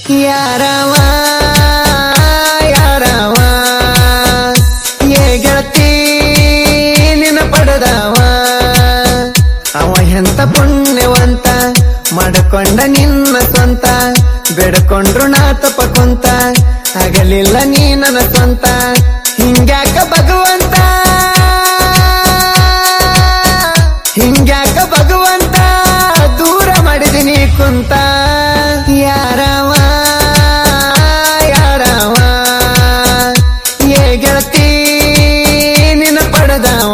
ಯಾರವ ಯಾರವ ಏ ಗೆಳತಿ ನಿನ್ನ ಪಡೆದವ ಅವ ಎಂತ ಪುಣ್ಯವಂತ ಮಾಡಕೊಂಡ ನಿನ್ನ ಸ್ವಂತ ಬೇಡಕೊಂಡ್ರು ನಾ ತಪ್ಪಕೊಂತ ಆಗಲಿಲ್ಲ ನೀ ನನ್ನ ಸ್ವಂತ ಹಿಂಗ್ಯಾಕ ಭಗವಂತ ಹಿಂಗ್ಯಾಕ ಭಗವಂತ ದೂರ ಮಾಡಿದಿನಿ ಕುಂತ ಯಾರವ ಯಾರವ ಏ ಗೆಳತಿ ನಿನ್ನ ಪಡೆದವ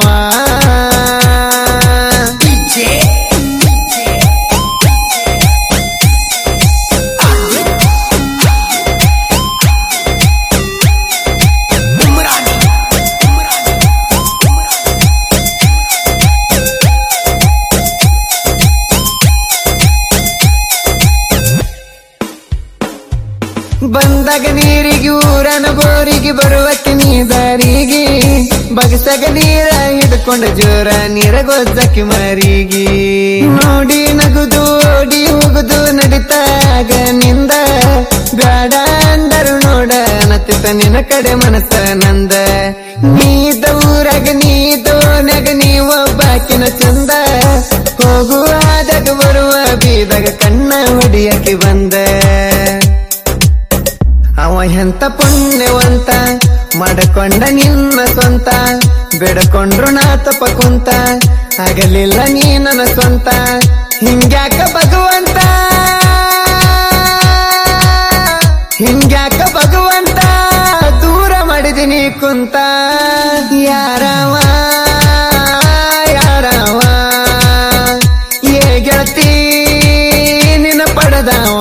ಬಂದಾಗ ನೀರಿಗೆ ಊರನ ಬೋರಿಗೆ ಬರುವಕ್ಕೆ ನೀ ದಾರಿಗೆ ಬಗಸಗ ನೀರ ಹಿಡ್ಕೊಂಡ ಜೋರ ನೀರ ಗೊಜ್ಜಕ್ಕೆ ಮರಿಗೆ ನೋಡಿ ನಗುದು ಓಡಿ ಹೋಗುದು ನಡಿತಾಗ ನಿಂದ ಬ್ಯಾಡ ಅಂದರು ನೋಡ ನತ್ತಿತ ನಿನ್ನ ಕಡೆ ಮನಸ್ಸ ನಂದ ನೀದ ಊರಾಗ ನೀದ ಓನ್ಯಾಗ ನೀವೊಬ್ಬಾಕಿನ ಚಂದ ಹೋಗುವಾದಾಗ ಬರುವ ಬೀದಾಗ ಕಣ್ಣ ಹೊಡಿಯಕ್ಕೆ ಬಂದ ಅವ ಎಂತ ಪುಣ್ಯವಂತ ಮಾಡಕೊಂಡ ನಿನ್ನ ಸ್ವಂತ ಬೇಡಕೊಂಡ್ರು ನಾ ತಪ್ಪ ಕುಂತ ಆಗಲಿಲ್ಲ ನೀ ನನ್ನ ಸ್ವಂತ ಹಿಂಗ್ಯಾಕ ಭಗವಂತ ಹಿಂಗ್ಯಾಕ ಭಗವಂತ ದೂರ ಮಾಡಿದಿನಿ ಕುಂತ ಯಾರವ ಯಾರವ ಏ ಗೆಳತಿ ನಿನ್ನ ಪಡೆದವ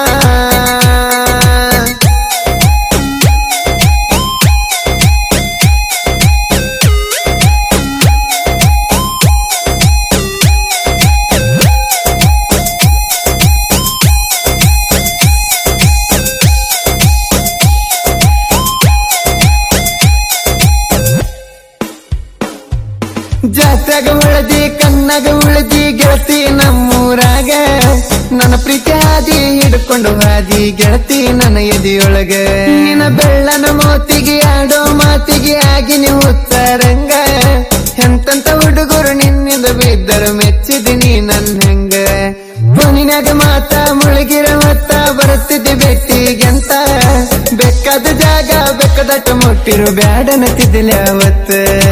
ಜಾತ್ಯಾಗ ಉಳದಿ ಕಣ್ಣಾಗ ಉಳದಿ ಗೆಳತಿ ನಮ್ಮೂರಾಗ ನನ್ನ ಪ್ರೀತಿ ಹಾದಿ ಹಿಡ್ಕೊಂಡು ಹಾದಿ ಗೆಳತಿ ನನ್ನ ಎದಿಯೊಳಗ ನಿನ್ನ ಬೆಳ್ಳನ ಮೋತಿಗೆ ಆಡೋ ಮಾತಿಗೆ ಆಗಿ ನೀವು ಹುತ್ತಾರಂಗ ಎಂತಂತ ಹುಡುಗರು ನಿನ್ನಿಂದ ಬಿದ್ದರು ಮೆಚ್ಚಿದಿನಿ ನನ್ನ ಹೆಂಗ ಫೋನಿನಾಗ ಮಾತ ಮುಳುಗಿರ ಹೊತ್ತ ಬರುತ್ತಿದ್ದೆ ಬೆಟ್ಟಿಗೆಂತ ಬೆಕ್ಕದ ಜಾಗ ಬೆಕ್ಕದಟ್ಟ ಮುಟ್ಟಿರು ಬ್ಯಾಡನತಿದ್ದಿಲ್ಲ ಅವತ್ತ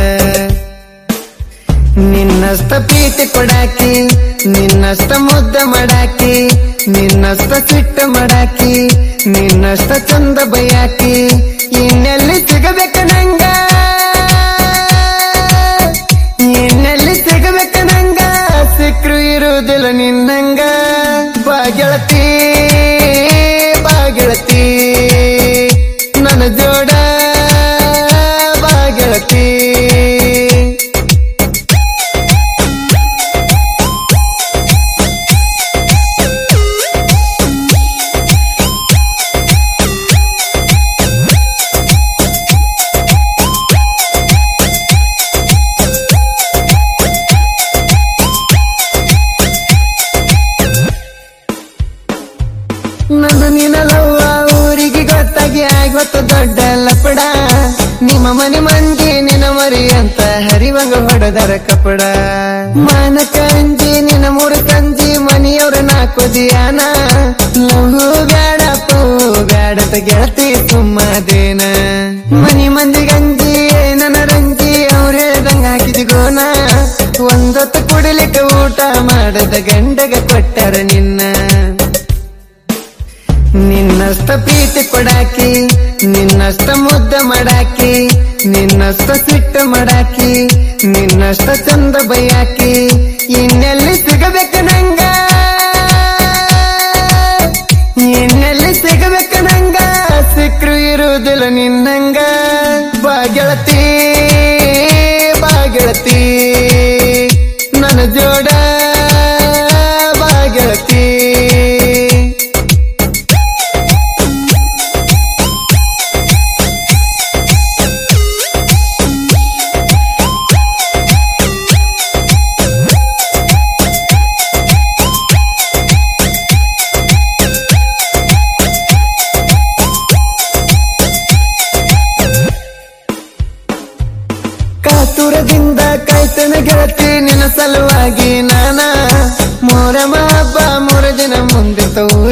ನಿನ್ನಸ್ತ ಪ್ರೀತಿ ಕೊಡಾಕಿ ನಿನ್ನಸ್ತ ಮುದ್ದ ಮಾಡಾಕಿ ನಿನ್ನಸ್ತ ಸಿಟ್ಟ ಮಾಡಾಕಿ ನಿನ್ನಸ್ತ ಚಂದ ಬೈಯಾಕಿ ಇನ್ನೆಲ್ಲಿ ಸಿಗಬೇಕ ನಂಗ ಇನ್ನೆಲ್ಲಿ ಸಿಗಬೇಕ ನಂಗ ಸಿಕ್ರು ಇರುವುದಿಲ್ಲ ನಿನ್ನಂಗ ಬಾಗೆಳತಿ ಬಾಗೆಳತಿ ನನ್ನ ಜೋಡ ಬಾಗೆಳತಿ ನಂದು ನಿನಲವ್ವ ಊರಿಗೆ ಗೊತ್ತಾಗಿ ಆಗೊತ್ತ ದೊಡ್ಡ ಲಪಡ ನಿಮ್ಮ ಮನೆ ಮಂದಿ ನಿನ್ನ ಮರಿ ಅಂತ ಹರಿವಂಗ ಹೊಡೆದರ ಕಪಡ ಮಾನ ಕಂಜಿ ನಿನ್ನ ಮೂರು ಕಂಜಿ ಮನೆಯವ್ರ ನಾಲ್ಕು ದಿಯಾನ ಲಹು ಬ್ಯಾಡ ಪೂ ಬ್ಯಾಡದ ಗೆಳತಿ ಸುಮ್ಮದೇನ ಮನಿ ಮಂದಿ ಗಂಜಿ ನನ್ನ ರಂಜಿ ಅವ್ರ ಹೇಳ್ದಂಗ ಹಾಕಿದ ಗೋನ ಒಂದೊತ್ತು ಕುಡಿಲಿಕ್ಕೆ ಊಟ ಮಾಡದ ಗಂಡಗ ಕೊಟ್ಟಾರ ನಿನ್ನ ನಿನ್ನಸ್ತ ಪ್ರೀತಿ ಕೊಡಾಕಿ ನಿನ್ನಸ್ತ ಮುದ್ದ ಮಾಡಾಕಿ ನಿನ್ನಸ್ತ ಸಿಟ್ಟು ಮಾಡಾಕಿ ನಿನ್ನಸ್ತ ಚಂದ ಬೈಯಾಕಿ ಇನ್ನೆಲ್ಲಿ ಸಿಗಬೇಕ ನಂಗ ಇನ್ನೆಲ್ಲಿ ಸಿಗಬೇಕ ನಂಗ ಸಿಕ್ರು ಇರುವುದಿಲ್ಲ ನಿನ್ನಂಗ ಬಾಗೆಳತಿ ಬಾಗೆಳತಿ ನನ್ನ ಜೋಡ ಬಾಗೆಳತಿ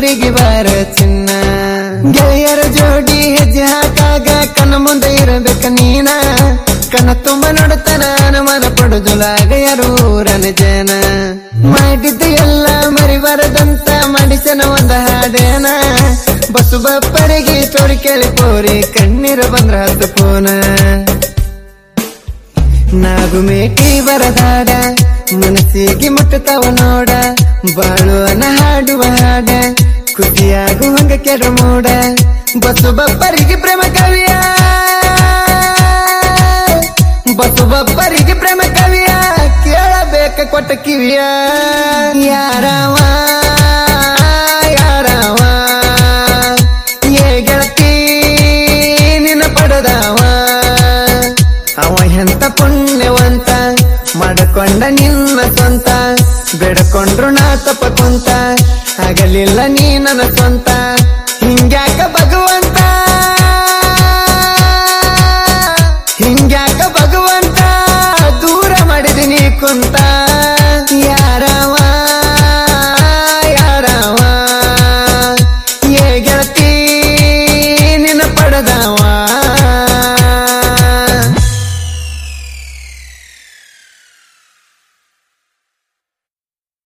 ಊರಿಗೆ ಬಾರ ಚಿನ್ನ ಗೆಳೆಯರ ಜೋಡಿ ಹೆಜ್ಜೆ ಹಾಕಾಗ ಕಣ್ಣ ಮುಂದೆ ಇರಬೇಕ ನೀನ ಕಣ್ಣ ತುಂಬ ನೋಡುತ್ತಾನ ಅನುಮಾನ ಪಡುದುಲಾಗ ಯಾರು ಊರನ ಜನ ಮಾಡಿದ್ದ ಎಲ್ಲ ಮರಿಬಾರದಂತ ಮಾಡಿಸನ ಒಂದ ಹಾಡೇನ ಬಸ್ಸು ಬಪ್ಪರಿಗೆ ಸ್ಟೋರಿ ಕೇಳಿ ಕೋರಿ ಕಣ್ಣೀರು ಬಂದ್ರ ಹತ್ತು ಪೋನ ನಾಗು ಮೇಟಿ ಬರದಾಡ ಮನಸ್ಸಿಗೆ ಮುಟ್ಟುತ್ತವ ನೋಡ ಬಾಳುವನ ಹಾಡುವ ಹಾಡ ಖುಷಿಯಾಗು ಹಂಗ ಕೆಡ ಮೂಡ ಬಸ್ಸು ಬಪ್ಪರಿಗೆ ಪ್ರೇಮ ಕವಿಯ ಬಸ್ಸು ಬಪ್ಪರಿಗೆ ಪ್ರೇಮ ಕವಿಯ ಕೇಳಬೇಕ ಕೊಟ್ಟ ಕಿವಿಯ ಯಾರವ ಯಾರವ ಏ ಗೆಳತಿ ನಿನ್ನ ಪಡೆದವ ಅವ ಎಂತ ಪುಣ್ಯವಂತ ಮಾಡಕೊಂಡ ನಿನ್ನ ಸ್ವಂತ ಬೇಡಕೊಂಡ್ರು ನಾ ತಪ್ಪ ಕುಂತ ಆಗಲಿಲ್ಲ ನೀ ನನ್ನ ಸ್ವಂತ ಹಿಂಗ್ಯಾಕ ಭಗವಂತ